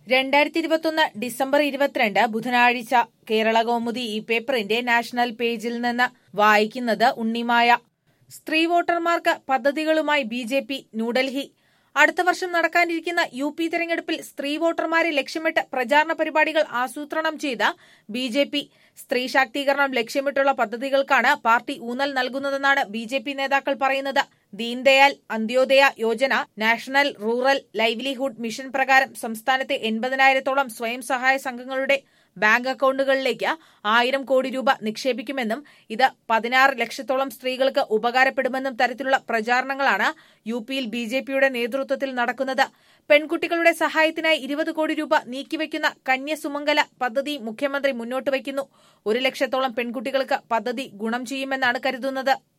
രണ്ടായിരത്തി ഇരുപത്തൊന്ന് ഡിസംബർ ഇരുപത്തിരണ്ട് ബുധനാഴ്ച കേരള കൗമുദി ഈ പേപ്പറിന്റെ നാഷണൽ പേജിൽ നിന്ന് വായിക്കുന്നത് ഉണ്ണിമായ സ്ത്രീ വോട്ടർമാർക്ക് പദ്ധതികളുമായി ബി ജെ പി ന്യൂഡൽഹി അടുത്ത വർഷം നടക്കാനിരിക്കുന്ന യു പി തെരഞ്ഞെടുപ്പിൽ സ്ത്രീ വോട്ടർമാരെ ലക്ഷ്യമിട്ട് പ്രചാരണ പരിപാടികൾ ആസൂത്രണം ചെയ്ത ബി ജെ പി സ്ത്രീ ശാക്തീകരണം ലക്ഷ്യമിട്ടുള്ള പദ്ധതികൾക്കാണ് പാർട്ടി ഊന്നൽ നൽകുന്നതെന്നാണ് ബി ജെ പി നേതാക്കൾ പറയുന്നത് Deendayal Antyodaya Yojana national rural livelihood mission പ്രകാരം സംസ്ഥാനത്തെ എൺപതിനായിരത്തോളം സ്വയം സഹായ സംഘങ്ങളുടെ ബാങ്ക് അക്കൌണ്ടുകളിലേക്ക് ആയിരം കോടി രൂപ നിക്ഷേപിക്കുമെന്നും ഇത് പതിനാറ് ലക്ഷത്തോളം സ്ത്രീകൾക്ക് ഉപകാരപ്പെടുമെന്നും തരത്തിലുള്ള പ്രചാരണങ്ങളാണ് യു പിയിൽ ബി ജെ പിയുടെ നേതൃത്വത്തിൽ നടക്കുന്നത് പെൺകുട്ടികളുടെ സഹായത്തിനായി ഇരുപത് കോടി രൂപ നീക്കിവെക്കുന്ന കന്യസുമംഗല പദ്ധതി മുഖ്യമന്ത്രി മുന്നോട്ട് വയ്ക്കുന്നു ഒരു ലക്ഷത്തോളം പെൺകുട്ടികൾക്ക് പദ്ധതി ഗുണം ചെയ്യുമെന്നാണ് കരുതുന്നത്